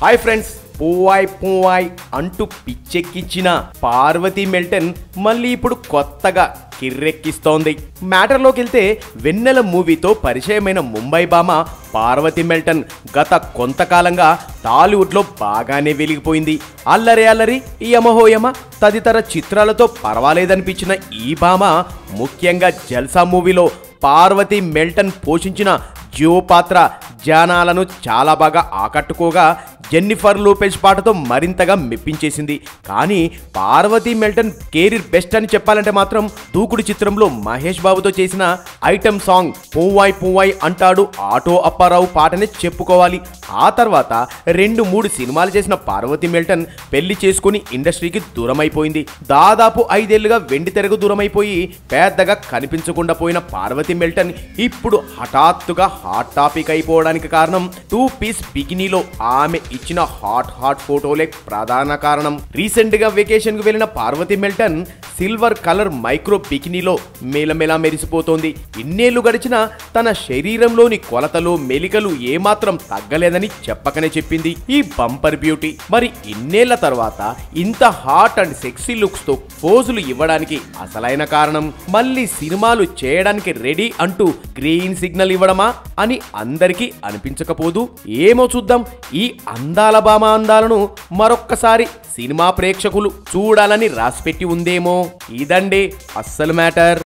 hi friends పువ్వాయ్ పువ్వాయ్ అంటూ పిచ్చెక్కిచ్చిన Parvati Melton మళ్ళీ ఇప్పుడు కొత్తగా కిర్రెక్కిస్తోంది మ్యాటర్లోకి వెళ్తే వెన్నెల మూవీతో పరిచయమైన ముంబై భామ పార్వతి మెల్టన్ గత కొంతకాలంగా టాలీవుడ్లో బాగానే వెలిగిపోయింది అల్లరి అల్లరి యమహోయమ తదితర చిత్రాలతో పర్వాలేదనిపించిన ఈ భామ ముఖ్యంగా జల్సా మూవీలో పార్వతి మెల్టన్ పోషించిన జియో పాత్ర జనాలను చాలా బాగా ఆకట్టుకోగా జెన్నిఫర్ లూపెజ్ పాటతో మరింతగా మెప్పించేసింది కానీ పార్వతీ మెల్టన్ కెరీర్ బెస్ట్ అని చెప్పాలంటే మాత్రం దూకుడు చిత్రంలో మహేష్ బాబుతో చేసిన ఐటమ్ సాంగ్ పువ్వాయ్ పువ్వాయ్ అంటాడు ఆటో అప్పారావు పాటనే చెప్పుకోవాలి ఆ తర్వాత రెండు మూడు సినిమాలు చేసిన పార్వతీ మెల్టన్ పెళ్లి చేసుకుని ఇండస్ట్రీకి దూరమైపోయింది దాదాపు ఐదేళ్లుగా వెండి తెరకు దూరమైపోయి పెద్దగా కనిపించకుండా పోయిన పార్వతీ మెల్టన్ ఇప్పుడు హఠాత్తుగా హాట్ టాపిక్ అయిపోవడానికి కారణం టూ పీస్ బికినీలో ఆమె ఇచ్చిన హాట్ హాట్ ఫోటోలే ప్రధాన కారణం రీసెంట్ గా వెకేషన్ కు వెళ్ళిన Parvati Melton silver colour micro బికినీలో మేలమేలా మెరిసిపోతోంది ఇన్నేళ్లు గడిచినా తన శరీరంలోని కొలతలు మెలికలు ఏమాత్రం తగ్గలేదని చెప్పకనే చెప్పింది ఈ బంపర్ బ్యూటీ మరి ఇన్నేళ్ల తర్వాత ఇంత హాట్ అండ్ సెక్సీ లుక్స్ తో పోజులు ఇవ్వడానికి అసలైన కారణం మళ్ళీ సినిమాలు చేయడానికి రెడీ అంటూ గ్రీన్ సిగ్నల్ ఇవ్వడమా అని అందరికీ అనిపించకపోదు ఏమో చూద్దాం ఈ అందాల భామ అందాలను మరొక్కసారి సినిమా ప్రేక్షకులు చూడాలని రాసిపెట్టి ఉందేమో ఇదండి అస్సలు మ్యాటర్